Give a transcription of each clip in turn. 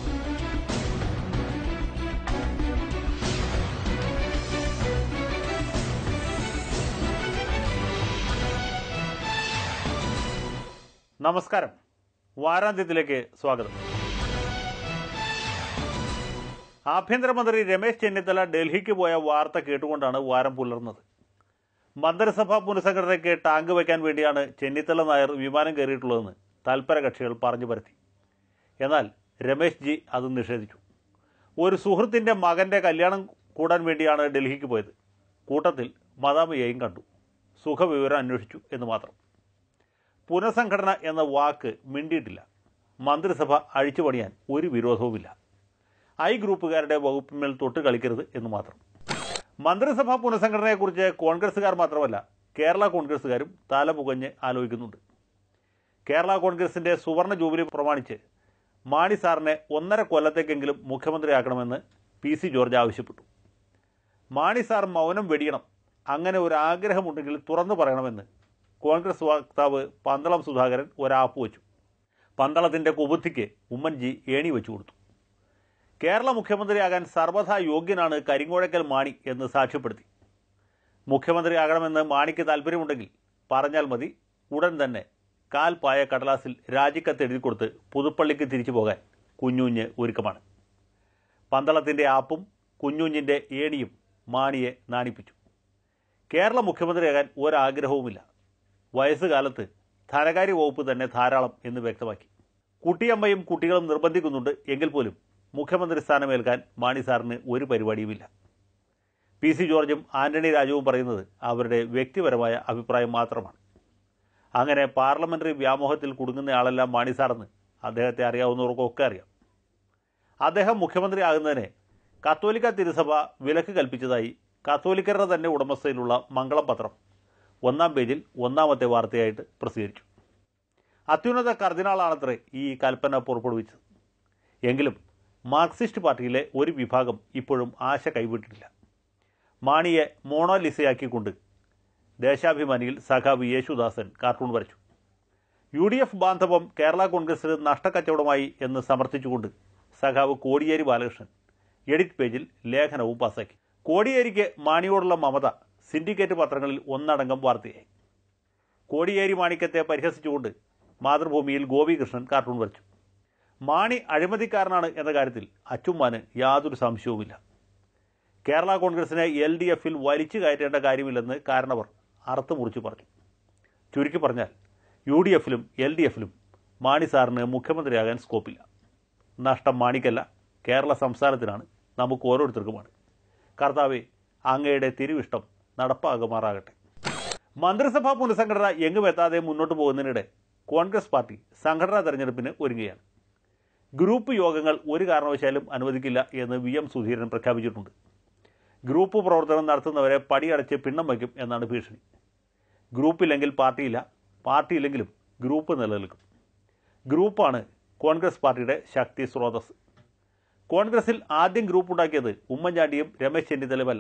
നമസ്കാരം വാരാന്ത്യത്തിലേക്ക് സ്വാഗതം ആഭ്യന്തരമന്ത്രി രമേശ് ചെന്നിത്തല ഡൽഹിക്ക് പോയ വാർത്ത കേട്ടുകൊണ്ടാണ് വാരം പുലർന്നത് മന്ത്രിസഭാ പുനഃസംഘടനയ്ക്ക് ടാങ്ക് വയ്ക്കാൻ വേണ്ടിയാണ് ചെന്നിത്തല നായർ വിമാനം കയറിയിട്ടുള്ളതെന്ന് തൽപര കക്ഷികൾ പറഞ്ഞു പരത്തി എന്നാൽ രമേശ് ജി അത് നിഷേധിച്ചു ഒരു സുഹൃത്തിൻ്റെ മകൻ്റെ കല്യാണം കൂടാൻ വേണ്ടിയാണ് ഡൽഹിക്ക് പോയത് കൂട്ടത്തിൽ മദാമയെയും കണ്ടു സുഖവിവരം അന്വേഷിച്ചു എന്ന് മാത്രം പുനഃസംഘടന എന്ന വാക്ക് മിണ്ടിയിട്ടില്ല മന്ത്രിസഭ അഴിച്ചുപണിയാൻ ഒരു വിരോധവുമില്ല ഐ ഗ്രൂപ്പുകാരുടെ വകുപ്പിന്മേൽ തൊട്ട് കളിക്കരുത് എന്ന് മാത്രം മന്ത്രിസഭാ പുനഃസംഘടനയെക്കുറിച്ച് കോൺഗ്രസ്സുകാർ മാത്രമല്ല കേരള കോൺഗ്രസ്സുകാരും തലപുകഞ്ഞ് ആലോചിക്കുന്നുണ്ട് കേരള കോൺഗ്രസിൻ്റെ സുവർണ ജൂബിലി പ്രമാണിച്ച് മാണി സാറിനെ ഒന്നര കൊല്ലത്തേക്കെങ്കിലും മുഖ്യമന്ത്രിയാക്കണമെന്ന് പി സി ജോർജ് ആവശ്യപ്പെട്ടു മാണി സാർ മൗനം വെടിയണം അങ്ങനെ ഒരു ആഗ്രഹമുണ്ടെങ്കിൽ തുറന്നു പറയണമെന്ന് കോൺഗ്രസ് വക്താവ് പന്തളം സുധാകരൻ ഒരാപ്പ് വെച്ചു പന്തളത്തിൻ്റെ കുബുദ്ധിക്ക് ഉമ്മൻജി ഏണി വെച്ചു കൊടുത്തു കേരള മുഖ്യമന്ത്രിയാകാൻ സർവ്വഥാ യോഗ്യനാണ് കരിങ്ങോഴക്കൽ മാണി എന്ന് സാക്ഷ്യപ്പെടുത്തി മുഖ്യമന്ത്രിയാകണമെന്ന് മാണിക്ക് താല്പര്യമുണ്ടെങ്കിൽ പറഞ്ഞാൽ മതി ഉടൻ തന്നെ കാൽ പായ കടലാസിൽ രാജിക്കത്ത് എഴുതി കൊടുത്ത് പുതുപ്പള്ളിക്ക് തിരിച്ചു പോകാൻ കുഞ്ഞുഞ്ഞ് ഒരുക്കമാണ് പന്തളത്തിൻ്റെ ആപ്പും കുഞ്ഞുഞ്ഞിൻ്റെ ഏണിയും മാണിയെ നാണിപ്പിച്ചു കേരള മുഖ്യമന്ത്രിയാകാൻ ഒരാഗ്രഹവുമില്ല വയസ്സുകാലത്ത് ധനകാര്യ വകുപ്പ് തന്നെ ധാരാളം എന്ന് വ്യക്തമാക്കി കുട്ടിയമ്മയും കുട്ടികളും നിർബന്ധിക്കുന്നുണ്ട് എങ്കിൽ പോലും മുഖ്യമന്ത്രി സ്ഥാനമേൽക്കാൻ മാണി സാറിന് ഒരു പരിപാടിയുമില്ല പി സി ജോർജും ആന്റണി രാജുവും പറയുന്നത് അവരുടെ വ്യക്തിപരമായ അഭിപ്രായം മാത്രമാണ് അങ്ങനെ പാർലമെന്ററി വ്യാമോഹത്തിൽ കുടുങ്ങുന്നയാളെല്ലാം മാണി സാറെന്ന് അദ്ദേഹത്തെ അറിയാവുന്നവർക്കൊക്കെ അറിയാം അദ്ദേഹം മുഖ്യമന്ത്രിയാകുന്നതിനെ കത്തോലിക്ക തിരുസഭ വിലക്ക് കൽപ്പിച്ചതായി കത്തോലിക്കരുടെ തന്നെ ഉടമസ്ഥയിലുള്ള മംഗളം പത്രം ഒന്നാം പേജിൽ ഒന്നാമത്തെ വാർത്തയായിട്ട് പ്രസിദ്ധീകരിച്ചു അത്യുന്നത കർദിനാളാണത്രേ ഈ കൽപ്പന പുറപ്പെടുവിച്ചത് എങ്കിലും മാർക്സിസ്റ്റ് പാർട്ടിയിലെ ഒരു വിഭാഗം ഇപ്പോഴും ആശ കൈവിട്ടിട്ടില്ല മാണിയെ മോണോലിസയാക്കിക്കൊണ്ട് ദേശാഭിമാനിയിൽ സഖാവ് യേശുദാസൻ കാർട്ടൂൺ വരച്ചു യു ഡി എഫ് ബാന്ധവം കേരള കോൺഗ്രസിന് നഷ്ടക്കച്ചവടമായി എന്ന് സമർത്ഥിച്ചുകൊണ്ട് സഖാവ് കോടിയേരി ബാലകൃഷ്ണൻ എഡിറ്റ് പേജിൽ ലേഖനവും പാസാക്കി കോടിയേരിക്ക് മാണിയോടുള്ള മമത സിൻഡിക്കേറ്റ് പത്രങ്ങളിൽ ഒന്നടങ്കം വാർത്തയായി കോടിയേരി മാണിക്യത്തെ പരിഹസിച്ചുകൊണ്ട് മാതൃഭൂമിയിൽ ഗോപികൃഷ്ണൻ കാർട്ടൂൺ വരച്ചു മാണി അഴിമതിക്കാരനാണ് എന്ന കാര്യത്തിൽ അച്ചുമ്മാന് യാതൊരു സംശയവുമില്ല കേരള കോൺഗ്രസിനെ എൽ ഡി എഫിൽ വലിച്ചു കയറ്റേണ്ട കാര്യമില്ലെന്ന് കാരണവർ അറുത്ത് മുറിച്ചു പറഞ്ഞു ചുരുക്കി പറഞ്ഞാൽ യു ഡി എഫിലും എൽ ഡി എഫിലും മാണി സാറിന് മുഖ്യമന്ത്രിയാകാൻ സ്കോപ്പില്ല നഷ്ടം മാണിക്കല്ല കേരള സംസ്ഥാനത്തിനാണ് നമുക്ക് ഓരോരുത്തർക്കുമാണ് കർത്താവെ അങ്ങയുടെ തിരുവിഷ്ടം നടപ്പാകുമാറാകട്ടെ മന്ത്രിസഭാ പുനഃസംഘടന എങ്ങും എത്താതെ മുന്നോട്ട് പോകുന്നതിനിടെ കോൺഗ്രസ് പാർട്ടി സംഘടനാ തെരഞ്ഞെടുപ്പിന് ഒരുങ്ങുകയാണ് ഗ്രൂപ്പ് യോഗങ്ങൾ ഒരു കാരണവശാലും അനുവദിക്കില്ല എന്ന് വി എം സുധീരൻ പ്രഖ്യാപിച്ചിട്ടുണ്ട് ഗ്രൂപ്പ് പ്രവർത്തനം നടത്തുന്നവരെ പടിയടച്ച് പിണ്ണം വയ്ക്കും എന്നാണ് ഭീഷണി ഗ്രൂപ്പില്ലെങ്കിൽ പാർട്ടിയില്ല പാർട്ടിയില്ലെങ്കിലും ഗ്രൂപ്പ് നിലനിൽക്കും ഗ്രൂപ്പാണ് കോൺഗ്രസ് പാർട്ടിയുടെ ശക്തി സ്രോതസ് കോൺഗ്രസിൽ ആദ്യം ഗ്രൂപ്പ് ഉണ്ടാക്കിയത് ഉമ്മൻചാണ്ടിയും രമേശ് ചെന്നിത്തലയുമല്ല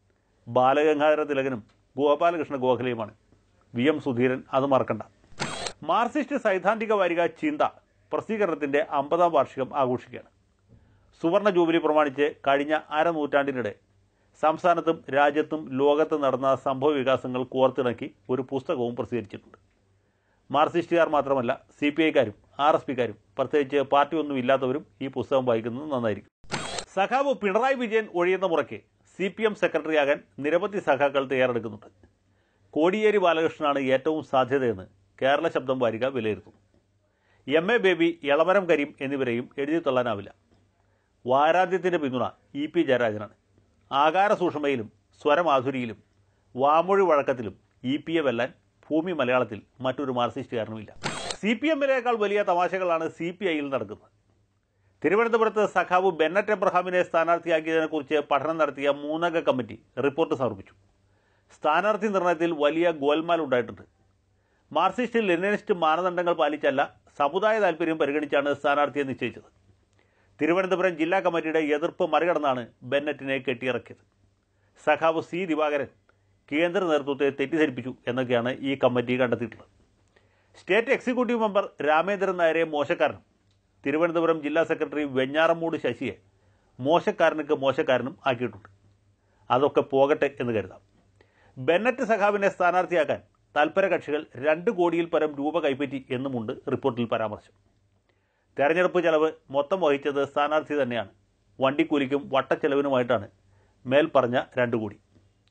ബാലഗംഗാധര തിലകനും ഗോപാലകൃഷ്ണ ഗോഖലെയുമാണ് വി എം സുധീരൻ അത് മറക്കണ്ട മാർക്സിസ്റ്റ് സൈദ്ധാന്തിക വാരിക ചിന്ത പ്രസിദ്ധീകരണത്തിൻ്റെ അമ്പതാം വാർഷികം ആഘോഷിക്കുകയാണ് സുവർണ ജൂബിലി പ്രമാണിച്ച് കഴിഞ്ഞ അരനൂറ്റാണ്ടിനിടെ സംസ്ഥാനത്തും രാജ്യത്തും ലോകത്തും നടന്ന സംഭവ വികാസങ്ങൾ കോർത്തിണക്കി ഒരു പുസ്തകവും പ്രസിദ്ധീകരിച്ചിട്ടുണ്ട് മാർക്സിസ്റ്റുകാർ മാത്രമല്ല സി പി ഐക്കാരും ആർ എസ് പിക്കാരും പ്രത്യേകിച്ച് പാർട്ടി ഒന്നും ഇല്ലാത്തവരും ഈ പുസ്തകം വായിക്കുന്നത് നന്നായിരിക്കും സഖാവ് പിണറായി വിജയൻ ഒഴിയുന്ന മുറയ്ക്ക് സി പി എം സെക്രട്ടറിയാകാൻ നിരവധി സഖാക്കൾ തയ്യാറെടുക്കുന്നുണ്ട് കോടിയേരി ബാലകൃഷ്ണനാണ് ഏറ്റവും സാധ്യതയെന്ന് കേരള ശബ്ദം വാരിക വിലയിരുത്തുന്നു എം എ ബേബി എളമരം കരീം എന്നിവരെയും എഴുതി തള്ളാനാവില്ല വാരാന്ത്യത്തിൻ്റെ പിന്തുണ ഇ പി ജയരാജനാണ് ആകാര സൂക്ഷ്മയിലും സ്വരമാധുരിയിലും വാമൊഴി വഴക്കത്തിലും ഇ പി എ വെല്ലാൻ ഭൂമി മലയാളത്തിൽ മറ്റൊരു മാർക്സിസ്റ്റുകാരനുമില്ല സി പി എമ്മിനേക്കാൾ വലിയ തമാശകളാണ് സി പി ഐയിൽ നടക്കുന്നത് തിരുവനന്തപുരത്ത് സഖാവ് ബെന്നറ്റ് എബ്രഹാമിനെ സ്ഥാനാർത്ഥിയാക്കിയതിനെക്കുറിച്ച് പഠനം നടത്തിയ മൂന്നംഗ കമ്മിറ്റി റിപ്പോർട്ട് സമർപ്പിച്ചു സ്ഥാനാർത്ഥി നിർണയത്തിൽ വലിയ ഗോൽമാൽ ഉണ്ടായിട്ടുണ്ട് മാർക്സിസ്റ്റ് ലെനിനിസ്റ്റ് മാനദണ്ഡങ്ങൾ പാലിച്ചല്ല സമുദായ താൽപ്പര്യം പരിഗണിച്ചാണ് സ്ഥാനാർത്ഥിയെ നിശ്ചയിച്ചത് തിരുവനന്തപുരം ജില്ലാ കമ്മിറ്റിയുടെ എതിർപ്പ് മറികടന്നാണ് ബെന്നറ്റിനെ കെട്ടിയിറക്കിയത് സഖാവ് സി ദിവാകരൻ കേന്ദ്ര നേതൃത്വത്തെ തെറ്റിദ്ധരിപ്പിച്ചു എന്നൊക്കെയാണ് ഈ കമ്മിറ്റി കണ്ടെത്തിയിട്ടുള്ളത് സ്റ്റേറ്റ് എക്സിക്യൂട്ടീവ് മെമ്പർ രാമേന്ദ്രൻ നായരെ മോശക്കാരനും തിരുവനന്തപുരം ജില്ലാ സെക്രട്ടറി വെഞ്ഞാറമ്മൂട് ശശിയെ മോശക്കാരനുക്ക് മോശക്കാരനും ആക്കിയിട്ടുണ്ട് അതൊക്കെ പോകട്ടെ എന്ന് കരുതാം ബെന്നറ്റ് സഖാവിനെ സ്ഥാനാർത്ഥിയാക്കാൻ തൽപര കക്ഷികൾ രണ്ട് കോടിയിൽ പരം രൂപ കൈപ്പറ്റി എന്നുമുണ്ട് റിപ്പോർട്ടിൽ പരാമർശം തെരഞ്ഞെടുപ്പ് ചെലവ് മൊത്തം വഹിച്ചത് സ്ഥാനാർത്ഥി തന്നെയാണ് വണ്ടിക്കൂലിക്കും വട്ടച്ചെലവിനുമായിട്ടാണ് മേൽപ്പറഞ്ഞ രണ്ട് കോടി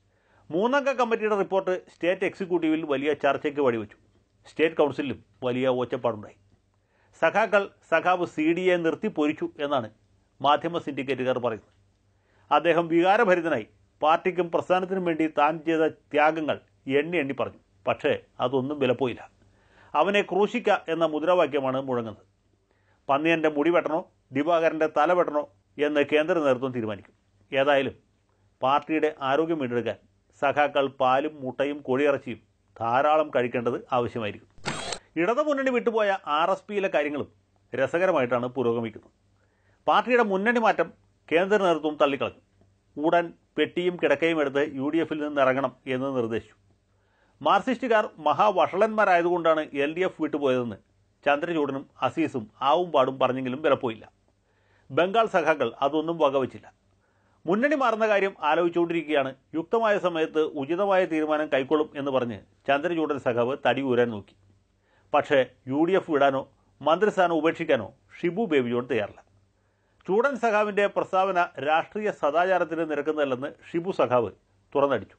മൂന്നംഗ കമ്മിറ്റിയുടെ റിപ്പോർട്ട് സ്റ്റേറ്റ് എക്സിക്യൂട്ടീവിൽ വലിയ ചർച്ചയ്ക്ക് വഴിവെച്ചു സ്റ്റേറ്റ് കൗൺസിലിലും വലിയ ഒച്ചപ്പാടുണ്ടായി സഖാക്കൾ സഖാവ് സി ഡി എ നിർത്തി പൊരിച്ചു എന്നാണ് മാധ്യമ സിൻഡിക്കേറ്റുകാർ പറയുന്നത് അദ്ദേഹം വികാരഭരിതനായി പാർട്ടിക്കും പ്രസ്ഥാനത്തിനും വേണ്ടി താൻ ചെയ്ത ത്യാഗങ്ങൾ എണ്ണി എണ്ണി പറഞ്ഞു പക്ഷേ അതൊന്നും വിലപ്പോയില്ല അവനെ ക്രൂശിക്ക എന്ന മുദ്രാവാക്യമാണ് മുഴങ്ങുന്നത് പന്നിയൻ്റെ മുടി വെട്ടണോ ദിവാകരൻ്റെ തല വെട്ടണോ എന്ന് കേന്ദ്ര നേതൃത്വം തീരുമാനിക്കും ഏതായാലും പാർട്ടിയുടെ ആരോഗ്യം വീണ്ടെടുക്കാൻ സഖാക്കൾ പാലും മുട്ടയും കോഴിയിറച്ചിയും ധാരാളം കഴിക്കേണ്ടത് ആവശ്യമായിരിക്കും ഇടതുമുന്നണി വിട്ടുപോയ ആർ എസ് പിയിലെ കാര്യങ്ങളും രസകരമായിട്ടാണ് പുരോഗമിക്കുന്നത് പാർട്ടിയുടെ മുന്നണി മാറ്റം കേന്ദ്ര നേതൃത്വം തള്ളിക്കളഞ്ഞു ഉടൻ പെട്ടിയും കിടക്കയും എടുത്ത് യു ഡി എഫിൽ നിന്ന് ഇറങ്ങണം എന്ന് നിർദ്ദേശിച്ചു മാർക്സിസ്റ്റുകാർ മഹാവഷളന്മാരായതുകൊണ്ടാണ് എൽ ഡി എഫ് വിട്ടുപോയതെന്ന് ചന്ദ്രചൂഡനും അസീസും ആവും പാടും പറഞ്ഞെങ്കിലും വിലപ്പോയില്ല ബംഗാൾ സഖാക്കൾ അതൊന്നും വകവച്ചില്ല മുന്നണി മാറുന്ന കാര്യം ആലോചിച്ചുകൊണ്ടിരിക്കുകയാണ് യുക്തമായ സമയത്ത് ഉചിതമായ തീരുമാനം കൈക്കൊള്ളും എന്ന് പറഞ്ഞ് ചന്ദ്രചൂഡൻ സഖാവ് തടി ഊരാൻ നോക്കി പക്ഷേ യു ഡി എഫ് വിടാനോ മന്ത്രിസ്ഥാനം ഉപേക്ഷിക്കാനോ ഷിബു ബേബി ജോൺ തയ്യാറില്ല ചൂടൻ സഖാവിൻ്റെ പ്രസ്താവന രാഷ്ട്രീയ സദാചാരത്തിന് നിരക്കുന്നതല്ലെന്ന് ഷിബു സഖാവ് തുറന്നടിച്ചു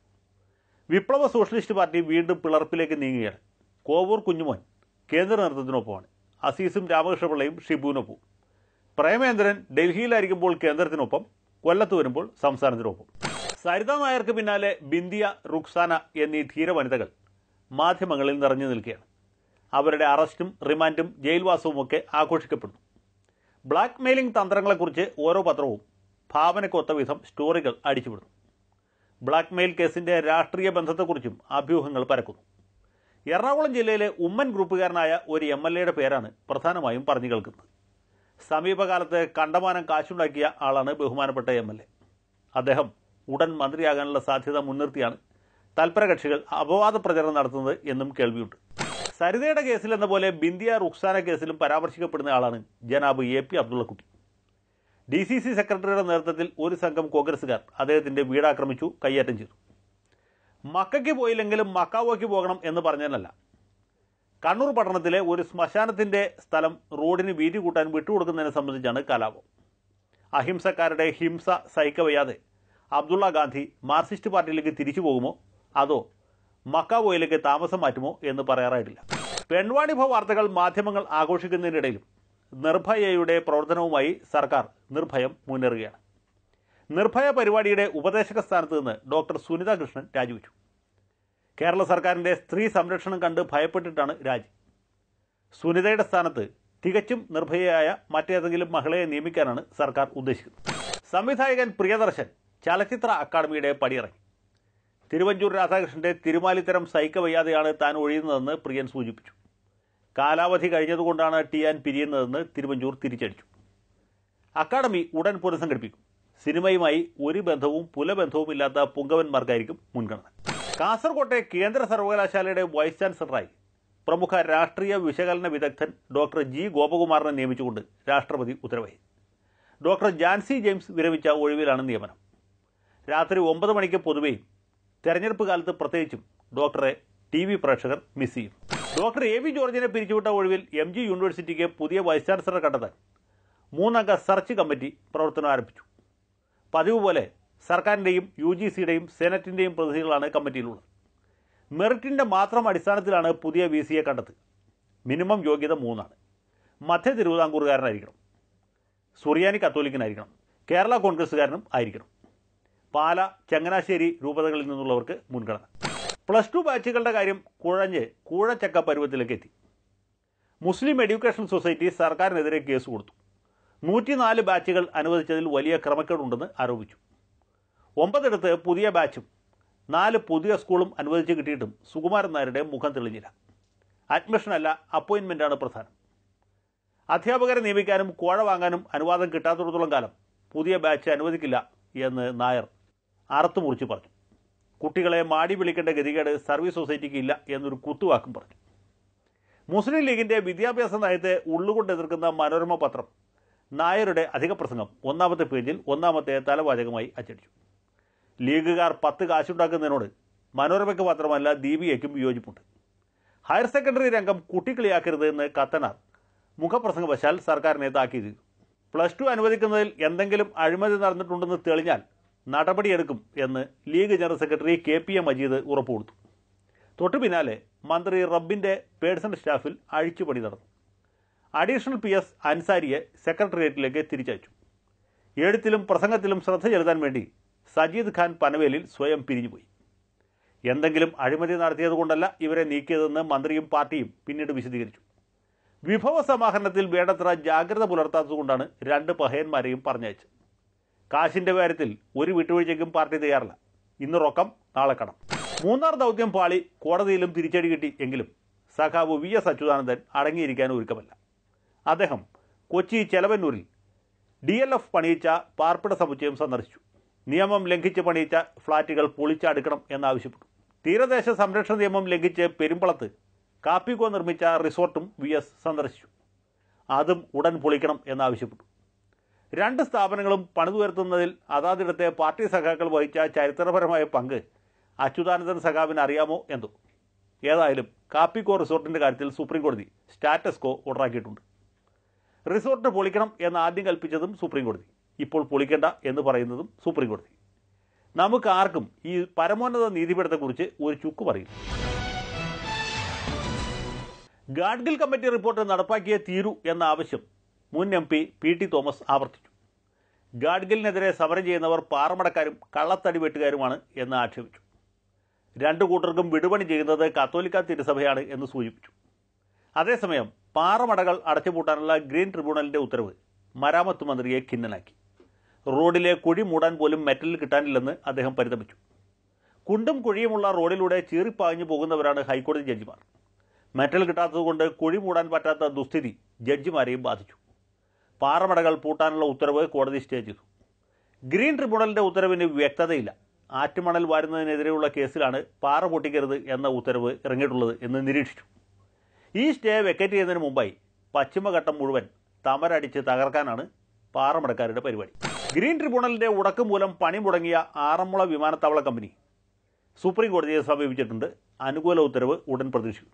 വിപ്ലവ സോഷ്യലിസ്റ്റ് പാർട്ടി വീണ്ടും പിളർപ്പിലേക്ക് നീങ്ങുകയാണ് കോവൂർ കുഞ്ഞുമോൻ കേന്ദ്ര നേതൃത്വത്തിനൊപ്പമാണ് അസീസും രാമകൃഷ്ണപിള്ളയും ഷിബുവിനൊപ്പം പ്രേമേന്ദ്രൻ ഡൽഹിയിലായിരിക്കുമ്പോൾ കേന്ദ്രത്തിനൊപ്പം കൊല്ലത്ത് വരുമ്പോൾ സംസ്ഥാനത്തിനൊപ്പം സരിത നായർക്ക് പിന്നാലെ ബിന്ദിയ റുക്സാന എന്നീ ധീര വനിതകൾ മാധ്യമങ്ങളിൽ നിറഞ്ഞു നിൽക്കുകയാണ് അവരുടെ അറസ്റ്റും റിമാൻഡും ജയിൽവാസവും ഒക്കെ ആഘോഷിക്കപ്പെടുന്നു ബ്ലാക്ക് മെയിലിംഗ് തന്ത്രങ്ങളെക്കുറിച്ച് ഓരോ പത്രവും ഭാവനക്കൊത്ത വിധം സ്റ്റോറികൾ അടിച്ചുവിടുന്നു ബ്ലാക്ക് മെയിൽ കേസിൻ്റെ രാഷ്ട്രീയ ബന്ധത്തെക്കുറിച്ചും അഭ്യൂഹങ്ങൾ പരക്കുന്നു എറണാകുളം ജില്ലയിലെ ഉമ്മൻ ഗ്രൂപ്പുകാരനായ ഒരു എം എൽ എയുടെ പേരാണ് പ്രധാനമായും പറഞ്ഞു കേൾക്കുന്നത് സമീപകാലത്ത് കണ്ടമാനം കാശുണ്ടാക്കിയ ആളാണ് ബഹുമാനപ്പെട്ട എം എൽ എ അദ്ദേഹം ഉടൻ മന്ത്രിയാകാനുള്ള സാധ്യത മുൻനിർത്തിയാണ് തൽപര കക്ഷികൾ അപവാദ പ്രചരണം നടത്തുന്നത് എന്നും കേൾവിയുണ്ട് സരിതയുടെ കേസിൽ എന്ന പോലെ ബിന്ദിയ റുക്സാന കേസിലും പരാമർശിക്കപ്പെടുന്ന ആളാണ് ജനാബ് എ പി അബ്ദുള്ളക്കുട്ടി ഡി സി സി സെക്രട്ടറിയുടെ നേതൃത്വത്തിൽ ഒരു സംഘം കോൺഗ്രസുകാർ അദ്ദേഹത്തിൻ്റെ വീടാക്രമിച്ചു കയ്യേറ്റം ചെയ്തു മക്കയ്ക്ക് പോയില്ലെങ്കിലും മക്കാവോയ്ക്ക് പോകണം എന്ന് പറഞ്ഞതല്ല കണ്ണൂർ പട്ടണത്തിലെ ഒരു ശ്മശാനത്തിൻ്റെ സ്ഥലം റോഡിന് വീതി കൂട്ടാൻ വിട്ടുകൊടുക്കുന്നതിനെ സംബന്ധിച്ചാണ് കലാപം അഹിംസക്കാരുടെ ഹിംസ സഹിക്കവയ്യാതെ അബ്ദുള്ള ഗാന്ധി മാർക്സിസ്റ്റ് പാർട്ടിയിലേക്ക് തിരിച്ചു പോകുമോ അതോ മക്കാവോയിലേക്ക് താമസം മാറ്റുമോ എന്ന് പറയാറായിട്ടില്ല പെൺവാണിഭ വാർത്തകൾ മാധ്യമങ്ങൾ ആഘോഷിക്കുന്നതിനിടയിലും നിർഭയയുടെ പ്രവർത്തനവുമായി സർക്കാർ നിർഭയം മുന്നേറുകയാണ് നിർഭയ പരിപാടിയുടെ ഉപദേശക സ്ഥാനത്ത് നിന്ന് ഡോക്ടർ സുനിത കൃഷ്ണൻ രാജിവെച്ചു കേരള സർക്കാരിൻ്റെ സ്ത്രീ സംരക്ഷണം കണ്ട് ഭയപ്പെട്ടിട്ടാണ് രാജി സുനിതയുടെ സ്ഥാനത്ത് തികച്ചും നിർഭയയായ മറ്റേതെങ്കിലും മഹിളയെ നിയമിക്കാനാണ് സർക്കാർ ഉദ്ദേശിക്കുന്നത് സംവിധായകൻ പ്രിയദർശൻ ചലച്ചിത്ര അക്കാദമിയുടെ പടിയിറങ്ങി തിരുവഞ്ചൂർ രാധാകൃഷ്ണന്റെ തിരുമാലിത്തരം സഹിക്കവയ്യാതെയാണ് താൻ ഒഴിയുന്നതെന്ന് പ്രിയൻ സൂചിപ്പിച്ചു കാലാവധി കഴിഞ്ഞതുകൊണ്ടാണ് ടിയാൻ പിരിയുന്നതെന്ന് തിരുവഞ്ചൂർ തിരിച്ചടിച്ചു അക്കാദമി ഉടൻ പുനഃസംഘടിപ്പിക്കും സിനിമയുമായി ഒരു ബന്ധവും പുലബന്ധവും ഇല്ലാത്ത പുങ്കവന്മാർക്കായിരിക്കും മുൻഗണന കാസർകോട്ടെ കേന്ദ്ര സർവകലാശാലയുടെ വൈസ് ചാൻസലറായി പ്രമുഖ രാഷ്ട്രീയ വിശകലന വിദഗ്ധൻ ഡോക്ടർ ജി ഗോപകുമാറിനെ നിയമിച്ചുകൊണ്ട് രാഷ്ട്രപതി ഉത്തരവായി ഡോക്ടർ ജാൻസി ജെയിംസ് വിരമിച്ച ഒഴിവിലാണ് നിയമനം രാത്രി ഒമ്പത് മണിക്ക് പൊതുവെയും തെരഞ്ഞെടുപ്പ് കാലത്ത് പ്രത്യേകിച്ചും ഡോക്ടറെ ടി വി പ്രേക്ഷകർ മിസ് ചെയ്യും ഡോക്ടർ എ വി ജോർജിനെ പിരിച്ചുവിട്ട ഒഴിവിൽ എം ജി യൂണിവേഴ്സിറ്റിക്ക് പുതിയ വൈസ് ചാൻസലറെ കണ്ടെത്താൻ മൂന്നംഗ സെർച്ച് കമ്മിറ്റി പ്രവർത്തനം ആരംഭിച്ചു പതിവ് പോലെ സർക്കാരിൻ്റെയും യു ജി സിയുടെയും സെനറ്റിൻ്റെയും പ്രതിനിധികളാണ് കമ്മിറ്റിയിലുള്ളത് മെറിറ്റിൻ്റെ മാത്രം അടിസ്ഥാനത്തിലാണ് പുതിയ വി സിയെ കണ്ടെത്തുക മിനിമം യോഗ്യത മൂന്നാണ് മധ്യ തിരുവിതാംകൂറുകാരനായിരിക്കണം സുറിയാനി കത്തോലിക്കനായിരിക്കണം കേരള കോൺഗ്രസ്സുകാരനും ആയിരിക്കണം പാല ചങ്ങനാശ്ശേരി രൂപതകളിൽ നിന്നുള്ളവർക്ക് മുൻഗണന പ്ലസ് ടു ബാച്ചുകളുടെ കാര്യം കുഴഞ്ഞ് കൂഴച്ചക്ക പരുവത്തിലേക്ക് എത്തി മുസ്ലിം എഡ്യൂക്കേഷൻ സൊസൈറ്റി സർക്കാരിനെതിരെ കേസ് കൊടുത്തു നൂറ്റിനാല് ബാച്ചുകൾ അനുവദിച്ചതിൽ വലിയ ക്രമക്കേടുണ്ടെന്ന് ആരോപിച്ചു ഒമ്പതിടത്ത് പുതിയ ബാച്ചും നാല് പുതിയ സ്കൂളും അനുവദിച്ച് കിട്ടിയിട്ടും സുകുമാരൻ നായരുടെ മുഖം തെളിഞ്ഞില്ല അഡ്മിഷനല്ല അപ്പോയിൻമെൻ്റാണ് പ്രധാനം അധ്യാപകരെ നിയമിക്കാനും കോഴ വാങ്ങാനും അനുവാദം കിട്ടാത്തിടത്തോളം കാലം പുതിയ ബാച്ച് അനുവദിക്കില്ല എന്ന് നായർ അറുത്തു മുറിച്ച് പറഞ്ഞു കുട്ടികളെ മാടി വിളിക്കേണ്ട ഗതികേട് സർവീസ് സൊസൈറ്റിക്ക് ഇല്ല എന്നൊരു കുത്തുവാക്കും പറഞ്ഞു മുസ്ലിം ലീഗിന്റെ വിദ്യാഭ്യാസ നയത്തെ ഉള്ളുകൊണ്ട് എതിർക്കുന്ന മനോരമ പത്രം നായരുടെ അധിക പ്രസംഗം ഒന്നാമത്തെ പേജിൽ ഒന്നാമത്തെ തലവാചകമായി അച്ചടിച്ചു ലീഗുകാർ പത്ത് കാശുണ്ടാക്കുന്നതിനോട് മനോരമയ്ക്ക് മാത്രമല്ല ദീപികയ്ക്കും വിയോജിപ്പുണ്ട് ഹയർ സെക്കൻഡറി രംഗം കുട്ടിക്കളിയാക്കരുത് എന്ന് കത്തനാർ മുഖപ്രസംഗവശാൽ സർക്കാരിനെ താക്കീത് ചെയ്തു പ്ലസ് ടു അനുവദിക്കുന്നതിൽ എന്തെങ്കിലും അഴിമതി നടന്നിട്ടുണ്ടെന്ന് തെളിഞ്ഞാൽ നടപടിയെടുക്കും എന്ന് league general secretary K P A Majeed ഉറപ്പുകൊടുത്തു തൊട്ടു പിന്നാലെ മന്ത്രി റബ്ബിന്റെ പേഴ്സണൽ സ്റ്റാഫിൽ അഴിച്ചുപണി നടന്നു അഡീഷണൽ പി എസ് അൻസാരിയെ സെക്രട്ടേറിയറ്റിലേക്ക് തിരിച്ചയച്ചു എഴുത്തിലും പ്രസംഗത്തിലും ശ്രദ്ധ ചെലുത്താൻ വേണ്ടി സജീദ് ഖാൻ പനവേലിൽ സ്വയം പിരിഞ്ഞുപോയി എന്തെങ്കിലും അഴിമതി നടത്തിയതുകൊണ്ടല്ല ഇവരെ നീക്കിയതെന്ന് മന്ത്രിയും പാർട്ടിയും പിന്നീട് വിശദീകരിച്ചു വിഭവ സമാഹരണത്തിൽ വേണ്ടത്ര ജാഗ്രത പുലർത്താത്തതുകൊണ്ടാണ് രണ്ട് പഹയന്മാരെയും പറഞ്ഞയച്ചത് കാശിന്റെ കാര്യത്തിൽ ഒരു വിട്ടുവീഴ്ചയ്ക്കും പാർട്ടി തയ്യാറല്ല ഇന്ന് റൊക്കം നാളെ കടം മൂന്നാർ ദൗത്യം പാളി കോടതിയിലും തിരിച്ചടി കിട്ടി എങ്കിലും സഖാവ് വി എസ് അച്യുതാനന്ദൻ അടങ്ങിയിരിക്കാൻ ഒരുക്കമല്ല അദ്ദേഹം കൊച്ചി ചെലവന്നൂരിൽ ഡി എൽ എഫ് പണിയിച്ച പാർപ്പിട സമുച്ചയം സന്ദർശിച്ചു നിയമം ലംഘിച്ച് പണിയിച്ച ഫ്ളാറ്റുകൾ പൊളിച്ചടുക്കണം എന്നാവശ്യപ്പെട്ടു തീരദേശ സംരക്ഷണ നിയമം ലംഘിച്ച് പെരുമ്പളത്ത് കാപ്പിക്കോ നിർമ്മിച്ച റിസോർട്ടും വി എസ് സന്ദർശിച്ചു അതും ഉടൻ പൊളിക്കണം എന്നാവശ്യപ്പെട്ടു രണ്ട് സ്ഥാപനങ്ങളും പണിതുയർത്തുന്നതിൽ അതാതിടത്തെ പാർട്ടി സഖാക്കൾ വഹിച്ച ചരിത്രപരമായ പങ്ക് അച്യുതാനന്ദൻ സഖാവിന് അറിയാമോ എന്തോ ഏതായാലും കാപ്പിക്കോ റിസോർട്ടിൻ്റെ കാര്യത്തിൽ സുപ്രീം കോടതി സ്റ്റാറ്റസ് കോ ഓർഡറാക്കിയിട്ടുണ്ട് റിസോർട്ട് പൊളിക്കണം എന്ന് ആദ്യം കൽപ്പിച്ചതും സുപ്രീം കോടതി ഇപ്പോൾ പൊളിക്കേണ്ട എന്ന് പറയുന്നതും സുപ്രീം കോടതി നമുക്ക് ആർക്കും ഈ പരമോന്നത നീതിപീഠത്തെക്കുറിച്ച് ഒരു ചുക്ക് പറയില്ല ഗാഡ്ഗിൽ കമ്മിറ്റി റിപ്പോർട്ട് നടപ്പാക്കിയേ തീരൂ എന്ന ആവശ്യം മുൻ M P P T Thomas ആവർത്തിച്ചു ഗാഡ്ഗിലിനെതിരെ സമരം ചെയ്യുന്നവർ പാറമടക്കാരും കള്ളത്തടി വെട്ടുകാരുമാണ് എന്ന് ആക്ഷേപിച്ചു രണ്ടു കൂട്ടർക്കും വിടുപണി ചെയ്യുന്നത് കത്തോലിക്ക തിരുസഭയാണ് എന്ന് സൂചിപ്പിച്ചു അതേസമയം പാറമടകൾ അടച്ചുപൂട്ടാനുള്ള ഗ്രീൻ ട്രിബ്യൂണലിന്റെ ഉത്തരവ് മരാമത്ത് മന്ത്രിയെ ഖിന്നനാക്കി റോഡിലെ കുഴി മൂടാൻ പോലും മെറ്റൽ കിട്ടാനില്ലെന്ന് അദ്ദേഹം പരിതപിച്ചു കുണ്ടും കുഴിയുമുള്ള റോഡിലൂടെ ചീറിപ്പാഞ്ഞു പോകുന്നവരാണ് ഹൈക്കോടതി ജഡ്ജിമാർ മെറ്റൽ കിട്ടാത്തതുകൊണ്ട് കുഴി മൂടാൻ പറ്റാത്ത ദുസ്ഥിതി ജഡ്ജിമാരെയും ബാധിച്ചു പാറമടകൾ പൂട്ടാനുള്ള ഉത്തരവ് കോടതി സ്റ്റേ ചെയ്തു ഗ്രീൻ ട്രിബ്യൂണലിന്റെ ഉത്തരവിന് വ്യക്തതയില്ല ആറ്റുമണൽ വാരുന്നതിനെതിരെയുള്ള കേസിലാണ് പാറ പൊട്ടിക്കരുത് എന്ന ഉത്തരവ് ഇറങ്ങിയിട്ടുള്ളത് എന്ന് നിരീക്ഷിച്ചു ഈ സ്റ്റേ വെക്കറ്റ് ചെയ്യുന്നതിന് മുമ്പായി പശ്ചിമഘട്ടം മുഴുവൻ തമരടിച്ച് തകർക്കാനാണ് പാറമടക്കാരുടെ പരിപാടി ഗ്രീൻ ട്രിബ്യൂണലിന്റെ ഉടക്ക് മൂലം പണി മുടങ്ങിയ ആറന്മുള വിമാനത്താവള കമ്പനി സുപ്രീം കോടതിയെ സമീപിച്ചിട്ടുണ്ട് അനുകൂല ഉത്തരവ് ഉടൻ പ്രതീക്ഷിക്കുന്നു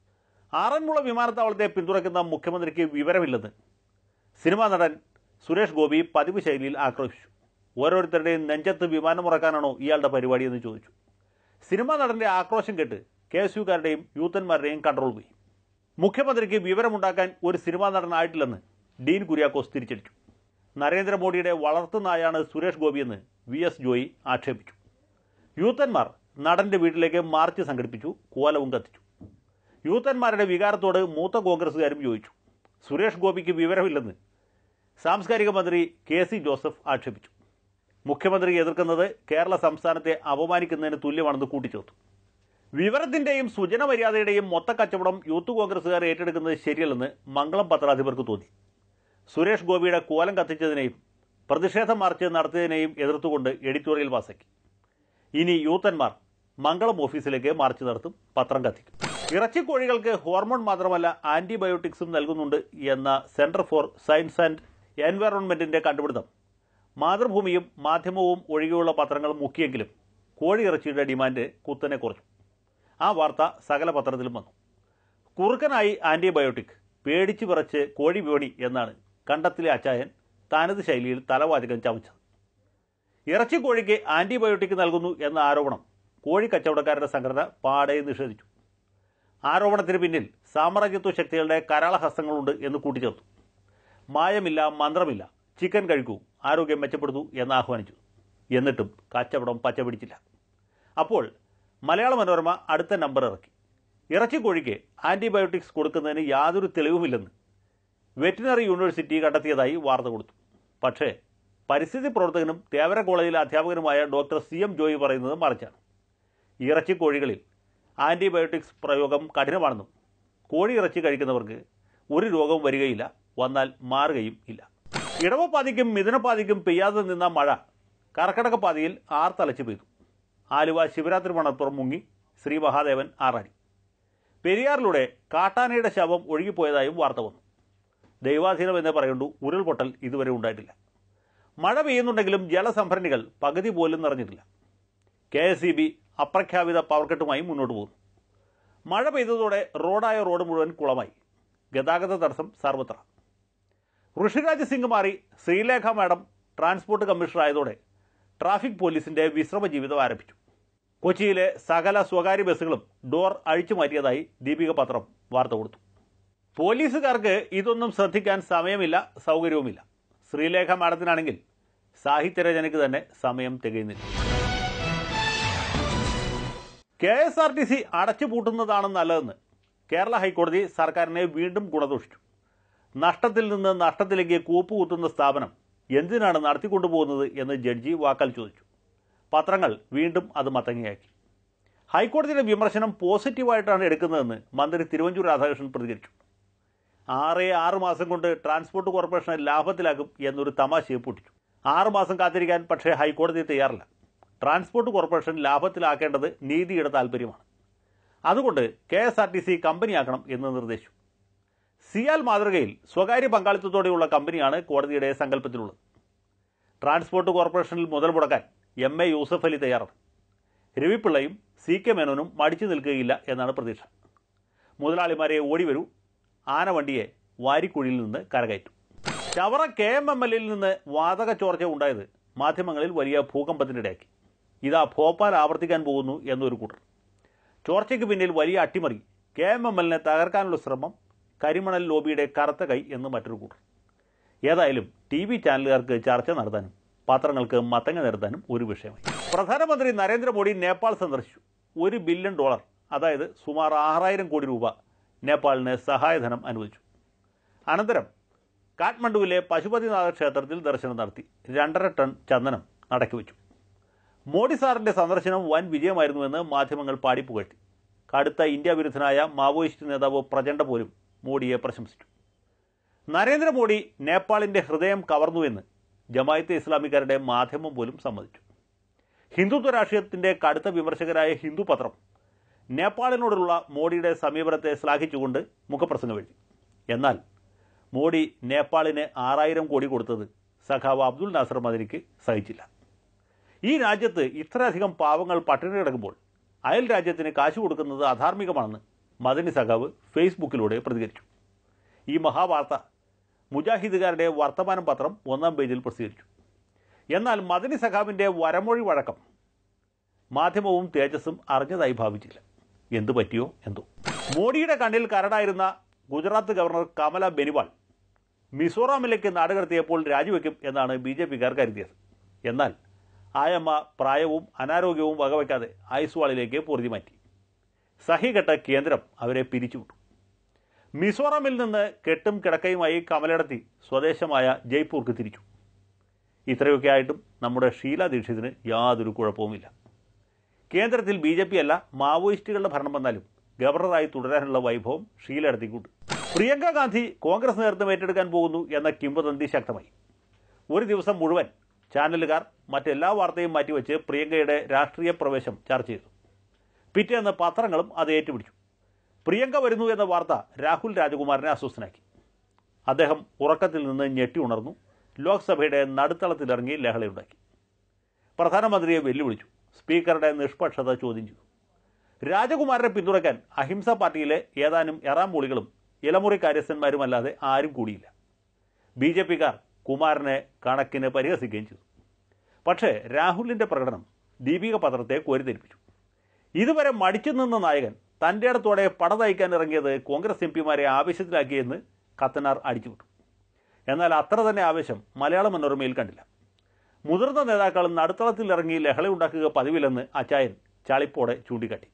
ആറന്മുള വിമാനത്താവളത്തെ പിന്തുണയ്ക്കുന്ന മുഖ്യമന്ത്രിക്ക് വിവരമില്ലെന്ന് സിനിമാ നടൻ സുരേഷ് ഗോപി പതിവ് ശൈലിയിൽ ആക്രോശിച്ചു ഓരോരുത്തരുടെയും നെഞ്ചത്ത് വിമാനമുറക്കാനാണോ ഇയാളുടെ പരിപാടി എന്ന് ചോദിച്ചു സിനിമാ നടന്റെ ആക്രോശം കേട്ട് കെ എസ് യുക്കാരുടെയും യൂത്തന്മാരുടെയും കൺട്രോൾ പോയി മുഖ്യമന്ത്രിക്ക് വിവരമുണ്ടാക്കാൻ ഒരു സിനിമാ നടനായിട്ടില്ലെന്ന് ഡീൻ കുര്യാക്കോസ് തിരിച്ചടിച്ചു നരേന്ദ്രമോദിയുടെ വളർത്തുനായാണ് സുരേഷ് ഗോപിയെന്ന് വി എസ് ജോയി ആക്ഷേപിച്ചു യൂത്തന്മാർ നടന്റെ വീട്ടിലേക്ക് മാർച്ച് സംഘടിപ്പിച്ചു കോലവും കത്തിച്ചു യൂത്തന്മാരുടെ വികാരത്തോട് മൂത്ത കോൺഗ്രസുകാരും യോജിച്ചു സുരേഷ് ഗോപിക്ക് വിവരമില്ലെന്ന് സാംസ്കാരിക മന്ത്രി കെ സി ജോസഫ് ആക്ഷേപിച്ചു മുഖ്യമന്ത്രി എതിർക്കുന്നത് കേരള സംസ്ഥാനത്തെ അപമാനിക്കുന്നതിന് തുല്യമാണെന്ന് കൂട്ടിച്ചേർത്തു വിവരത്തിന്റെയും സുജന മര്യാദയുടെയും മൊത്ത കച്ചവടം യൂത്ത് കോൺഗ്രസുകാർ ഏറ്റെടുക്കുന്നത് ശരിയല്ലെന്ന് മംഗളം പത്രാധിപർക്ക് തോന്നി സുരേഷ് ഗോപിയുടെ കോലം കത്തിച്ചതിനെയും പ്രതിഷേധ മാർച്ച് നടത്തിയതിനെയും എതിർത്തുകൊണ്ട് എഡിറ്റോറിയൽ പാസാക്കി ഇനി യൂത്തന്മാർ മംഗളം ഓഫീസിലേക്ക് മാർച്ച് നടത്തും പത്രം കത്തിക്കും ഇറച്ചിക്കോഴികൾക്ക് ഹോർമോൺ മാത്രമല്ല ആന്റിബയോട്ടിക്സും നൽകുന്നുണ്ട് എന്ന സെന്റർ ഫോർ സയൻസ് ആൻഡ് എൻവയറോൺമെന്റിന്റെ കണ്ടുപിടുത്തം മാതൃഭൂമിയും മാധ്യമവും ഒഴികെയുള്ള പത്രങ്ങൾ മുക്കിയെങ്കിലും കോഴി ഇറച്ചിയുടെ ഡിമാൻഡ് കുത്തനെ കുറച്ചു ആ വാർത്ത സകല പത്രത്തിലും വന്നു കുറുക്കനായി ആന്റിബയോട്ടിക് പേടിച്ചു വിറച്ച് കോഴി വിപണി എന്നാണ് കണ്ടത്തിലെ അച്ചായൻ താനത് ശൈലിയിൽ തലവാചകം ചമച്ചത് ഇറച്ചിക്കോഴിക്ക് ആന്റിബയോട്ടിക് നൽകുന്നു എന്ന ആരോപണം കോഴി കച്ചവടക്കാരുടെ സംഘടന പാടെ നിഷേധിച്ചു ആരോപണത്തിന് പിന്നിൽ സാമ്രാജ്യത്വ ശക്തികളുടെ കരാളഹസ്തങ്ങളുണ്ട് എന്ന് കൂട്ടിച്ചേർത്തു മായമില്ല മന്ത്രമില്ല ചിക്കൻ കഴിക്കൂ ആരോഗ്യം മെച്ചപ്പെടുത്തൂ എന്ന് ആഹ്വാനിച്ചു എന്നിട്ടും കച്ചവടം പച്ചപിടിച്ചില്ല അപ്പോൾ മലയാള മനോരമ അടുത്ത നമ്പർ ഇറക്കി ഇറച്ചിക്കോഴിക്ക് ആന്റിബയോട്ടിക്സ് കൊടുക്കുന്നതിന് യാതൊരു തെളിവുമില്ലെന്ന് വെറ്റിനറി യൂണിവേഴ്സിറ്റി കണ്ടെത്തിയതായി വാർത്ത കൊടുത്തു പക്ഷേ പരിസ്ഥിതി പ്രവർത്തകനും തേവര കോളേജിലെ അധ്യാപകനുമായ ഡോക്ടർ സി എം ജോയി പറയുന്നത് മറിച്ചാണ് ഇറച്ചിക്കോഴികളിൽ ആന്റിബയോട്ടിക്സ് പ്രയോഗം കഠിനമാണെന്നും കോഴി ഇറച്ചി കഴിക്കുന്നവർക്ക് ഒരു രോഗവും വരികയില്ല വന്നാൽ മാറുകയും ഇല്ല ഇടവപ്പാതിക്കും മിഥുനപ്പാതിക്കും പെയ്യാതെ നിന്ന മഴ കർക്കടകപ്പാതിയിൽ ആർത്തലച്ച് പെയ്തു ആലുവ ശിവരാത്രി മണപ്പുറം മുങ്ങി ശ്രീ മഹാദേവൻ ആറാടി പെരിയാറിലൂടെ കാട്ടാനയുടെ ശവം ഒഴുകിപ്പോയതായും വാർത്ത വന്നു ദൈവാധീനം എന്നേ പറയുള്ളൂ ഉരുൾപൊട്ടൽ ഇതുവരെ ഉണ്ടായിട്ടില്ല മഴ പെയ്യുന്നുണ്ടെങ്കിലും ജലസംഭരണികൾ പകുതി പോലും നിറഞ്ഞിട്ടില്ല കെ എസ് ഇ ബി അപ്രഖ്യാപിത പവർ കട്ടുമായി മുന്നോട്ട് പോകുന്നു മഴ പെയ്തതോടെ റോഡായ റോഡ് മുഴുവൻ കുളമായി ഗതാഗത തടസ്സം സർവത്ര ഋഷിരാജ് സിംഗ് മാറി ശ്രീലേഖ മാഡം ട്രാൻസ്പോർട്ട് കമ്മീഷണർ ആയതോടെ ട്രാഫിക് പോലീസിന്റെ വിശ്രമ ജീവിതം ആരംഭിച്ചു കൊച്ചിയിലെ സകല സ്വകാര്യ ബസ്സുകളും ഡോർ അഴിച്ചു മാറ്റിയതായി ദീപിക പത്രം വാർത്ത കൊടുത്തു പോലീസുകാർക്ക് ഇതൊന്നും ശ്രദ്ധിക്കാൻ സമയമില്ല സൗകര്യവുമില്ല ശ്രീലേഖ മാഡത്തിനാണെങ്കിൽ സാഹിത്യരചനയ്ക്ക് തന്നെ സമയം തികയുന്നില്ല K S R T C അടച്ചുപൂട്ടുന്നതാണ് നല്ലതെന്ന് കേരള ഹൈക്കോടതി സർക്കാരിനെ വീണ്ടും ഗുണദോഷിച്ചു നഷ്ടത്തിൽ നിന്ന് നഷ്ടത്തിലേക്ക് കൂപ്പുകുത്തുന്ന സ്ഥാപനം എന്തിനാണ് നടത്തിക്കൊണ്ടുപോകുന്നത് എന്ന് ജഡ്ജി വാക്കാൽ ചോദിച്ചു പത്രങ്ങൾ വീണ്ടും അത് മത്തങ്ങയാക്കി ഹൈക്കോടതിയുടെ വിമർശനം പോസിറ്റീവായിട്ടാണ് എടുക്കുന്നതെന്ന് മന്ത്രി തിരുവഞ്ചൂർ രാധാകൃഷ്ണൻ പ്രതികരിച്ചു ആറേ ആറ് മാസം കൊണ്ട് ട്രാൻസ്പോർട്ട് കോർപ്പറേഷനെ ലാഭത്തിലാക്കും എന്നൊരു തമാശയെ പൊട്ടിച്ചു ആറ് മാസം കാത്തിരിക്കാൻ പക്ഷേ ഹൈക്കോടതി തയ്യാറല്ല ട്രാൻസ്പോർട്ട് കോർപ്പറേഷൻ ലാഭത്തിലാക്കേണ്ടത് നീതിയുടെ താല്പര്യമാണ് അതുകൊണ്ട് K S R T C കമ്പനിയാക്കണം എന്ന് നിർദ്ദേശിച്ചു സിയാൽ മാതൃകയിൽ സ്വകാര്യ പങ്കാളിത്തത്തോടെയുള്ള കമ്പനിയാണ് കോടതിയുടെ സങ്കല്പത്തിലുള്ളത് ട്രാൻസ്പോർട്ട് കോർപ്പറേഷനിൽ മുതൽ മുടക്കാൻ എം എ യൂസഫ് അലി തയ്യാറാണ് രവിപിള്ളയും സി കെ മേനോനും മടിച്ചു നിൽക്കുകയില്ല എന്നാണ് പ്രതീക്ഷ മുതലാളിമാരെ ഓടി വരൂ ആനവണ്ടിയെ വാരിക്കുഴിയിൽ നിന്ന് കരകയറ്റും Chavara K M M L എയിൽ നിന്ന് വാതക ചോർച്ച ഉണ്ടായത് മാധ്യമങ്ങളിൽ വലിയ ഭൂകമ്പത്തിനിടയാക്കി ഇതാ ഭോപ്പാൽ ആവർത്തിക്കാൻ പോകുന്നു എന്നൊരു കൂട്ടർ ചോർച്ചയ്ക്ക് പിന്നിൽ വലിയ അട്ടിമറി കെ എം എം എല്ലിനെ തകർക്കാനുള്ള ശ്രമം കരിമണൽ ലോബിയുടെ കറുത്ത കൈ എന്ന് മറ്റൊരു കൂട്ടർ ഏതായാലും ടി വി ചാനലുകാർക്ക് ചർച്ച നടത്താനും പത്രങ്ങൾക്ക് മത്തങ്ങ നിരത്താനും ഒരു വിഷയമായി പ്രധാനമന്ത്രി നരേന്ദ്രമോദി നേപ്പാൾ സന്ദർശിച്ചു ഒരു ബില്യൺ ഡോളർ അതായത് സുമാർ ആറായിരം കോടി രൂപ നേപ്പാളിന് സഹായധനം അനുവദിച്ചു അനന്തരം കാഠ്മണ്ഡുവിലെ പശുപതിനാഥ ക്ഷേത്രത്തിൽ ദർശനം നടത്തി രണ്ടര ടൺ ചന്ദനം നടക്കി വെച്ചു മോഡി സാറിന്റെ സന്ദർശനം വൻ വിജയമായിരുന്നുവെന്ന് മാധ്യമങ്ങൾ പാടിപ്പുകഴ്ത്തി കടുത്ത ഇന്ത്യ വിരുദ്ധനായ മാവോയിസ്റ്റ് നേതാവ് പ്രചണ്ഡ പോലും മോഡിയെ പ്രശംസിച്ചു നരേന്ദ്രമോദി നേപ്പാളിന്റെ ഹൃദയം കവർന്നുവെന്ന് ജമായത്തെ ഇസ്ലാമിക്കാരുടെ മാധ്യമം പോലും സമ്മതിച്ചു ഹിന്ദുത്വ രാഷ്ട്രീയത്തിന്റെ കടുത്ത വിമർശകരായ ഹിന്ദു പത്രം നേപ്പാളിനോടുള്ള മോഡിയുടെ സമീപനത്തെ ശ്ലാഘിച്ചുകൊണ്ട് മുഖപ്രസംഗം എഴുതി എന്നാൽ മോഡി നേപ്പാളിന് ആറായിരം കോടി കൊടുത്തത് സഖാവ് അബ്ദുൽ നാസർ മദനിക്ക് സഹിച്ചില്ല ഈ രാജ്യത്ത് ഇത്രയധികം പാവങ്ങൾ പട്ടിണി കിടക്കുമ്പോൾ അയൽ രാജ്യത്തിന് കാശ് കൊടുക്കുന്നത് അധാർമികമാണെന്ന് മദനി സഖാവ് ഫേസ്ബുക്കിലൂടെ പ്രതികരിച്ചു ഈ മഹാവാർത്ത മുജാഹിദുകാരുടെ വർത്തമാനം പത്രം ഒന്നാം പേജിൽ പ്രസിദ്ധീകരിച്ചു എന്നാൽ മദനി സഖാവിൻ്റെ വരമൊഴി വഴക്കം മാധ്യമവും തേജസ്സും അറിഞ്ഞതായി ഭാവിച്ചില്ല എന്തു പറ്റിയോ എന്തോ മോഡിയുടെ കണ്ണിൽ കരടായിരുന്ന ഗുജറാത്ത് ഗവർണർ കമല ബെനിവാൾ മിസോറാമിലേക്ക് നാടുകടത്തിയപ്പോൾ രാജിവെക്കും എന്നാണ് ബി ജെ പിക്കാർ കരുതിയത് എന്നാൽ ആയമ്മ പ്രായവും അനാരോഗ്യവും വകവയ്ക്കാതെ ഐസ്വാളിലേക്ക് പൊറുതി മാറ്റി സഹികെട്ട കേന്ദ്രം അവരെ പിരിച്ചുവിട്ടു മിസോറാമിൽ നിന്ന് കെട്ടും കിടക്കയുമായി കമലടത്തി സ്വദേശമായ ജയ്പൂർക്ക് തിരിച്ചു ഇത്രയൊക്കെ ആയിട്ടും നമ്മുടെ ഷീല ദീക്ഷിതിന് യാതൊരു കുഴപ്പവുമില്ല കേന്ദ്രത്തിൽ ബി ജെ പി അല്ല മാവോയിസ്റ്റുകളുടെ ഭരണം വന്നാലും ഗവർണറായി തുടരാനുള്ള വൈഭവം ഷീല നടത്തിക്കൊണ്ട് പ്രിയങ്ക ഗാന്ധി കോൺഗ്രസ് നേതൃത്വം ഏറ്റെടുക്കാൻ പോകുന്നു എന്ന കിംവദന്തി ശക്തമായി ഒരു ദിവസം മുഴുവൻ ചാനലുകാർ മറ്റെല്ലാ വാർത്തയും മാറ്റിവെച്ച് പ്രിയങ്കയുടെ രാഷ്ട്രീയ പ്രവേശം ചർച്ച ചെയ്തു പിറ്റേന്ന് പത്രങ്ങളും അത് ഏറ്റുപിടിച്ചു പ്രിയങ്ക വരുന്നു എന്ന വാർത്ത രാഹുൽ രാജകുമാറിനെ അസ്വസ്ഥനാക്കി അദ്ദേഹം ഉറക്കത്തിൽ നിന്ന് ഞെട്ടി ഉണർന്നു ലോക്സഭയുടെ നടുത്തളത്തിലിറങ്ങി ലഹളയുണ്ടാക്കി പ്രധാനമന്ത്രിയെ വെല്ലുവിളിച്ചു സ്പീക്കറുടെ നിഷ്പക്ഷത ചോദ്യം ചെയ്തു രാജകുമാരനെ പിന്തുണയ്ക്കാൻ അഹിംസ പാർട്ടിയിലെ ഏതാനും എറാംപൂളികളും ഇളമുറി കാര്യസ്ഥന്മാരുമല്ലാതെ ആരും കൂടിയില്ല ബി ജെ പിക്കാർ കുമാരനെ കണക്കിന് പരിഹസിക്കുകയും ചെയ്തു പക്ഷേ രാഹുലിൻ്റെ പ്രകടനം ദീപിക പത്രത്തെ കോരിധരിപ്പിച്ചു ഇതുവരെ മടിച്ചു നിന്ന നായകൻ തൻ്റെ അടുത്തോടെ പട നയിക്കാൻ ഇറങ്ങിയത് കോൺഗ്രസ് എം പിമാരെ ആവേശത്തിലാക്കിയെന്ന് കത്തനാർ അടിച്ചുവിട്ടു എന്നാൽ അത്ര തന്നെ ആവേശം മലയാള മനോരമയിൽ കണ്ടില്ല മുതിർന്ന നേതാക്കൾ നടുത്തളത്തിൽ ഇറങ്ങി ലഹളയുണ്ടാക്കുക പതിവില്ലെന്ന് അച്ചായൻ ചാളിപ്പോടെ ചൂണ്ടിക്കാട്ടി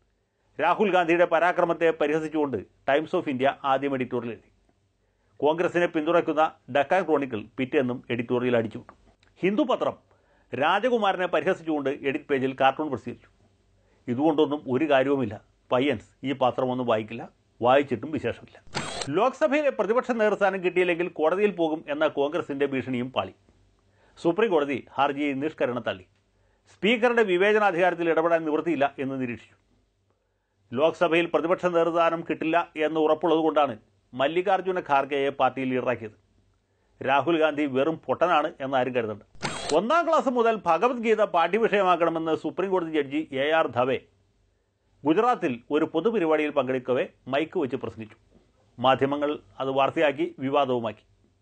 രാഹുൽ ഗാന്ധിയുടെ പരാക്രമത്തെ പരിഹസിച്ചുകൊണ്ട് ടൈംസ് ഓഫ് ഇന്ത്യ ആദ്യം എഡിറ്റോറിയൽ എഴുതി കോൺഗ്രസിനെ പിന്തുണയ്ക്കുന്ന ഡക്കാൻ ക്രോണിക്കിൾ പിറ്റേന്നും എഡിറ്റോറിയൽ അടിച്ചുവിട്ടു ഹിന്ദു പത്രം രാജകുമാരനെ പരിഹസിച്ചുകൊണ്ട് എഡിറ്റ് പേജിൽ കാർട്ടൂൺ പ്രസിദ്ധീകരിച്ചു ഇതുകൊണ്ടൊന്നും ഒരു കാര്യവുമില്ല പയ്യൻസ് ഈ പത്രമൊന്നും വായിക്കില്ല വായിച്ചിട്ടും വിശേഷമില്ല ലോക്സഭയിലെ പ്രതിപക്ഷ നേതൃസ്ഥാനം കിട്ടിയില്ലെങ്കിൽ കോടതിയിൽ പോകും എന്ന കോൺഗ്രസിന്റെ ഭീഷണിയും പാളി സുപ്രീം കോടതി ഹർജി നിഷ്കരണം തള്ളി സ്പീക്കറുടെ വിവേചനാധികാരത്തിൽ ഇടപെടാൻ നിവൃത്തിയില്ല എന്ന് നിരീക്ഷിച്ചു ലോക്സഭയിൽ പ്രതിപക്ഷ നേതൃസ്ഥാനം കിട്ടില്ല എന്ന് ഉറപ്പുള്ളതുകൊണ്ടാണ് മല്ലികാർജ്ജുന ഖാർഗെയെ പാർട്ടിയിൽ ലീഡറാക്കിയത് രാഹുൽ ഗാന്ധി വെറും പൊട്ടനാണ് എന്ന് ആരും കരുതണ്ട ഒന്നാം ക്ലാസ് മുതൽ ഭഗവത്ഗീത പാഠ്യവിഷയമാക്കണമെന്ന് സുപ്രീം കോടതി ജഡ്ജി എ ആർ ധവെ ഗുജറാത്തിൽ ഒരു പൊതുപരിപാടിയിൽ പങ്കെടുക്കവെ മൈക്ക് വെച്ച് പ്രസംഗിച്ചു മാധ്യമങ്ങൾ അത് വാർത്തയാക്കി വിവാദവുമാക്കി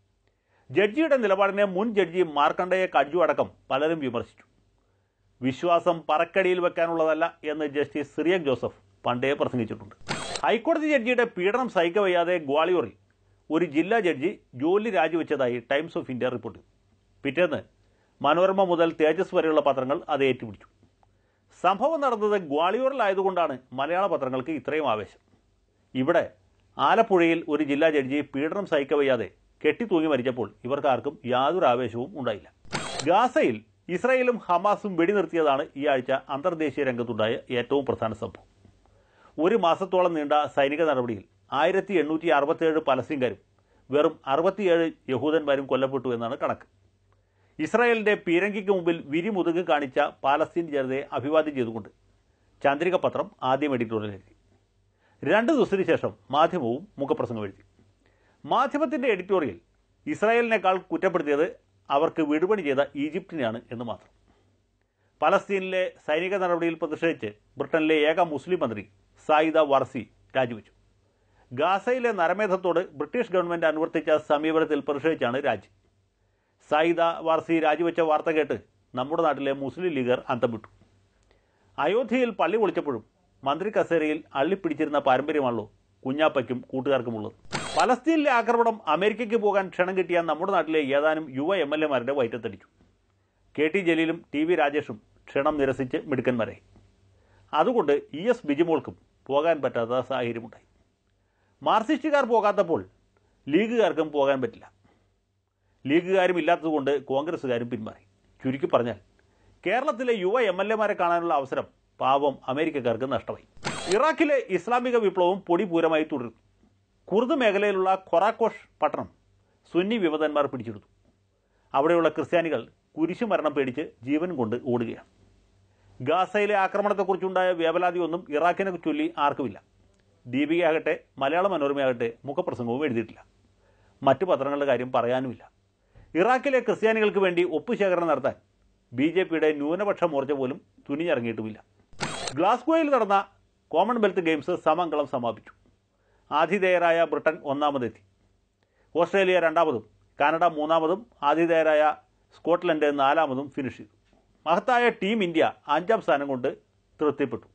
ജഡ്ജിയുടെ നിലപാടിനെ മുൻ ജഡ്ജി മാർക്കണ്ഡയെ കഡ്ജു അടക്കം പലരും വിമർശിച്ചു വിശ്വാസം പറക്കടിയിൽ വെക്കാനുള്ളതല്ല എന്ന് ജസ്റ്റിസ് സിറിയക് ജോസഫ് പണ്ടേ പ്രസംഗിച്ചിട്ടുണ്ട് ഹൈക്കോടതി ജഡ്ജിയുടെ പീഡനം സഹിക്കവയ്യാതെ ഗ്വാളിയോറിൽ ഒരു ജില്ലാ ജഡ്ജി ജോലി രാജിവെച്ചതായി ടൈംസ് ഓഫ് ഇന്ത്യ റിപ്പോർട്ട് ചെയ്തു പിറ്റേന്ന് മനോരമ മുതൽ തേജസ് വരെയുള്ള പത്രങ്ങൾ അത് ഏറ്റുപിടിച്ചു സംഭവം നടന്നത് ഗ്വാളിയോറിലായതുകൊണ്ടാണ് മലയാള പത്രങ്ങൾക്ക് ഇത്രയും ആവേശം ഇവിടെ ആലപ്പുഴയിൽ ഒരു ജില്ലാ ജഡ്ജി പീഡനം സഹിക്കവയ്യാതെ കെട്ടിത്തൂങ്ങി മരിച്ചപ്പോൾ ഇവർക്കാർക്കും യാതൊരു ആവേശവും ഉണ്ടായില്ല ഗാസയിൽ ഇസ്രായേലും ഹമാസും വെടിനിർത്തിയതാണ് ഈ ആഴ്ച അന്തർദേശീയ രംഗത്തുണ്ടായ ഏറ്റവും പ്രധാന സംഭവം ഒരു മാസത്തോളം നീണ്ട സൈനിക നടപടിയിൽ ആയിരത്തി എണ്ണൂറ്റി അറുപത്തേഴ് പലസ്തീൻകാരും വെറും അറുപത്തിയേഴ് യഹൂദന്മാരും കൊല്ലപ്പെട്ടു എന്നാണ് കണക്ക് ഇസ്രായേലിന്റെ പീരങ്കിക്ക് മുമ്പിൽ വിരിമുതുക് കാണിച്ച പാലസ്തീൻ ജനതയെ അഭിവാദ്യം ചെയ്തുകൊണ്ട് ചന്ദ്രിക പത്രം ആദ്യം എഡിറ്റോറിയൽ എഴുതി രണ്ട് ദിവസത്തിന് ശേഷം മാധ്യമവും മുഖപ്രസംഗം എഴുതി മാധ്യമത്തിന്റെ എഡിറ്റോറിയൽ ഇസ്രായേലിനേക്കാൾ കുറ്റപ്പെടുത്തിയത് അവർക്ക് വിടുപണി ചെയ്ത ഈജിപ്തിനെയാണ് എന്ന് മാത്രം പലസ്തീനിലെ സൈനിക നടപടിയിൽ പ്രതിഷേധിച്ച് ബ്രിട്ടനിലെ ഏക മുസ്ലിം മന്ത്രി സായിദ വർസി രാജിവെച്ചു ഗാസയിലെ നരമേധത്തോട് ബ്രിട്ടീഷ് ഗവൺമെന്റ് അനുവർത്തിച്ച സമീപനത്തിൽ പ്രതിഷേധിച്ചാണ് രാജി സായിദ വാർസി രാജിവെച്ച വാർത്ത കേട്ട് നമ്മുടെ നാട്ടിലെ മുസ്ലിം ലീഗർ അന്തം വിട്ടു അയോധ്യയിൽ പള്ളി പൊളിച്ചപ്പോഴും മന്ത്രി കസേരയിൽ അള്ളിപ്പിടിച്ചിരുന്ന പാരമ്പര്യമാണല്ലോ കുഞ്ഞാപ്പയ്ക്കും കൂട്ടുകാർക്കുമുള്ളത് പലസ്തീനിലെ ആക്രമണം അമേരിക്കയ്ക്ക് പോകാൻ ക്ഷണം കിട്ടിയ നമ്മുടെ നാട്ടിലെ ഏതാനും യുവ എം എൽ എമാരുടെ വയറ്റത്തടിച്ചു കെ ടി ജലീലും ടി വി രാജേഷും ക്ഷണം നിരസിച്ച് മിടുക്കന്മാരായി അതുകൊണ്ട് ഇ എസ് ബിജിമോൾക്കും പോകാൻ പറ്റാത്ത സാഹചര്യമുണ്ടായി മാർക്സിസ്റ്റുകാർ പോകാത്തപ്പോൾ ലീഗുകാർക്കും പോകാൻ പറ്റില്ല ലീഗുകാരും ഇല്ലാത്തതുകൊണ്ട് കോൺഗ്രസ്സുകാരും പിന്മാറി ചുരുക്കി പറഞ്ഞാൽ കേരളത്തിലെ യുവ എം എൽ എമാരെ കാണാനുള്ള അവസരം പാവം അമേരിക്കക്കാർക്ക് നഷ്ടമായി ഇറാഖിലെ ഇസ്ലാമിക വിപ്ലവം പൊടിപൂരമായി തുടരുന്നു കുർദ് മേഖലയിലുള്ള ഖൊറാക്കോഷ് പട്ടണം സുന്നി വിമതന്മാർ പിടിച്ചെടുത്തു അവിടെയുള്ള ക്രിസ്ത്യാനികൾ കുരിശുമരണം പേടിച്ച് ജീവൻ കൊണ്ട് ഓടുകയാണ് ഗാസയിലെ ആക്രമണത്തെക്കുറിച്ചുണ്ടായ വേവലാതിയൊന്നും ഇറാഖിനെ ചൊല്ലി ആർക്കുമില്ല ദീപികയാകട്ടെ മലയാള മനോരമയാകട്ടെ മുഖപ്രസംഗവും എഴുതിയിട്ടില്ല മറ്റു പത്രങ്ങളുടെ കാര്യം പറയാനുമില്ല ഇറാഖിലെ ക്രിസ്ത്യാനികൾക്ക് വേണ്ടി ഒപ്പുശേഖരണം നടത്താൻ ബി ജെ പിയുടെ ന്യൂനപക്ഷ മോർച്ച പോലും തുനിഞ്ഞിറങ്ങിയിട്ടുമില്ല ഗ്ലാസ്ഗോയിൽ നടന്ന കോമൺവെൽത്ത് ഗെയിംസ് സമങ്കളം സമാപിച്ചു ആതിഥേയരായ ബ്രിട്ടൻ ഒന്നാമതെത്തി ഓസ്ട്രേലിയ രണ്ടാമതും കാനഡ മൂന്നാമതും ആതിഥേയരായ സ്കോട്ട്ലൻഡ് നാലാമതും ഫിനിഷ് ചെയ്തു മഹത്തായ ടീം ഇന്ത്യ അഞ്ചാം സ്ഥാനം കൊണ്ട് തൃപ്തിപ്പെട്ടു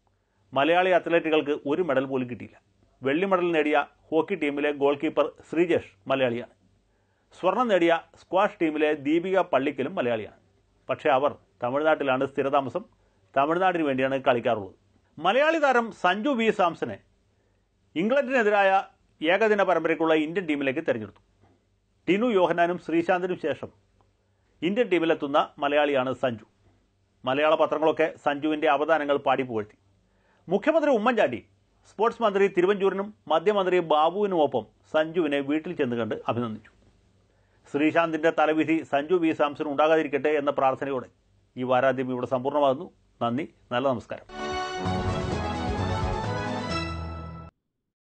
മലയാളി അത്ലറ്റുകൾക്ക് ഒരു മെഡൽ പോലും കിട്ടിയില്ല വെള്ളി മെഡൽ നേടിയ ഹോക്കി ടീമിലെ ഗോൾ കീപ്പർ ശ്രീജേഷ് മലയാളിയാണ് സ്വർണം നേടിയ സ്ക്വാഷ് ടീമിലെ ദീപിക പള്ളിക്കലും മലയാളിയാണ് പക്ഷേ അവർ തമിഴ്നാട്ടിലാണ് സ്ഥിരതാമസം തമിഴ്നാടിന് വേണ്ടിയാണ് കളിക്കാറുള്ളത് മലയാളി താരം സഞ്ജു വി സാംസനെ ഇംഗ്ലണ്ടിനെതിരായ ഏകദിന പരമ്പരയ്ക്കുള്ള ഇന്ത്യൻ ടീമിലേക്ക് തിരഞ്ഞെടുത്തു ടിനു യോഹനാനും ശ്രീശാന്തിനും ശേഷം ഇന്ത്യൻ ടീമിലെത്തുന്ന മലയാളിയാണ് സഞ്ജു മലയാള പത്രങ്ങളൊക്കെ സഞ്ജുവിൻ്റെ അവദാനങ്ങൾ പാടിപ്പുകഴ്ത്തി മുഖ്യമന്ത്രി ഉമ്മൻചാണ്ടി സ്പോർട്സ് മന്ത്രി തിരുവഞ്ചൂരിനും മദ്യമന്ത്രി ബാബുവിനുമൊപ്പം സഞ്ജുവിനെ വീട്ടിൽ ചെന്ന് കണ്ട് അഭിനന്ദിച്ചു ശ്രീശാന്തിൻ്റെ തലവിധി സഞ്ജു വി സാംസൺ ഉണ്ടാകാതിരിക്കട്ടെ എന്ന പ്രാർത്ഥനയോടെ ഈ വാരാദ്യം ഇവിടെ സമ്പൂർണ്ണമാകുന്നു നന്ദി നല്ല നമസ്കാരം